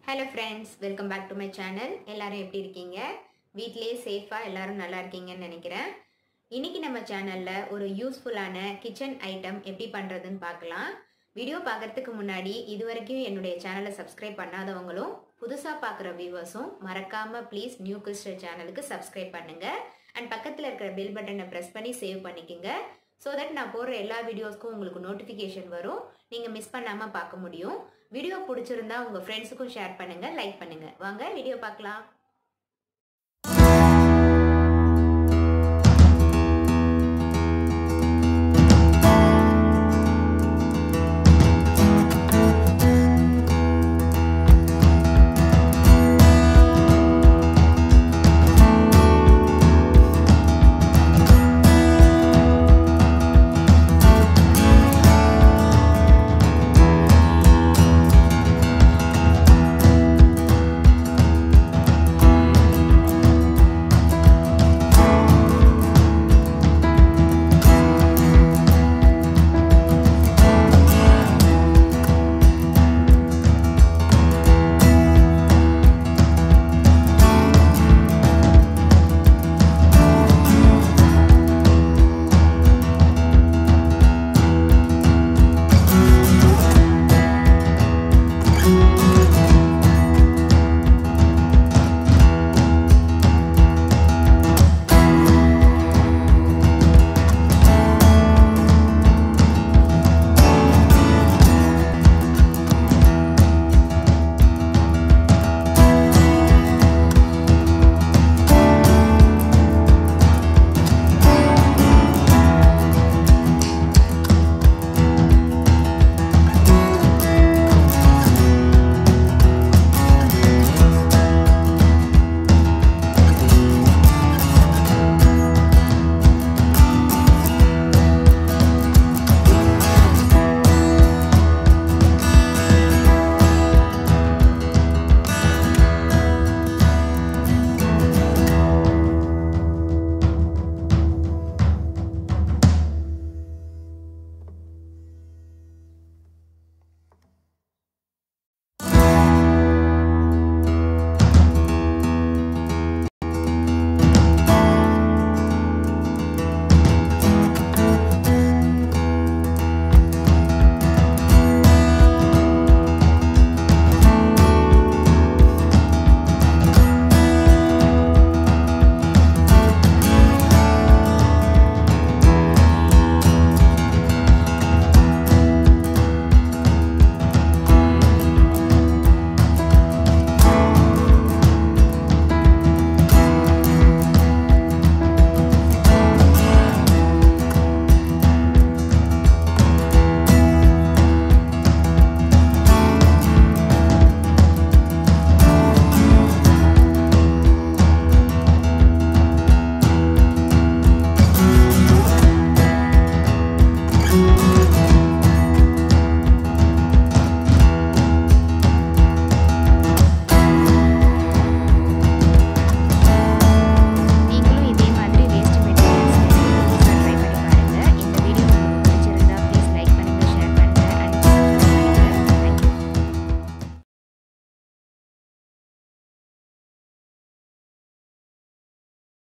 hello friends welcome back to my channel எல்லாரும் எப்படி இருக்கீங்க வீட்லேயே சேஃபாக எல்லாரும் நல்லா இருக்கீங்கன்னு நினைக்கிறேன் இன்னைக்கு நம்ம சேனலில் ஒரு யூஸ்ஃபுல்லான கிச்சன் ஐட்டம் எப்படி பண்ணுறதுன்னு பார்க்கலாம் வீடியோ பார்க்கறதுக்கு முன்னாடி இது வரைக்கும் என்னுடைய சேனலை சப்ஸ்கிரைப் பண்ணாதவங்களும் புதுசாக பார்க்குற வியூவர்ஸும் மறக்காமல் ப்ளீஸ் நியூ கிறிஸ்டர் சேனலுக்கு சப்ஸ்கிரைப் பண்ணுங்கள் அண்ட் பக்கத்தில் இருக்கிற பெல் பட்டனை ப்ரெஸ் பண்ணி சேவ் பண்ணிக்கோங்க ஸோ தட் நான் போடுற எல்லா வீடியோஸ்க்கும் உங்களுக்கு நோட்டிஃபிகேஷன் வரும் நீங்கள் மிஸ் பண்ணாமல் பார்க்க முடியும் வீடியோ பிடிச்சிருந்தா உங்கள் ஃப்ரெண்ட்ஸுக்கும் ஷேர் பண்ணுங்கள் லைக் பண்ணுங்கள் வாங்க வீடியோ பார்க்கலாம்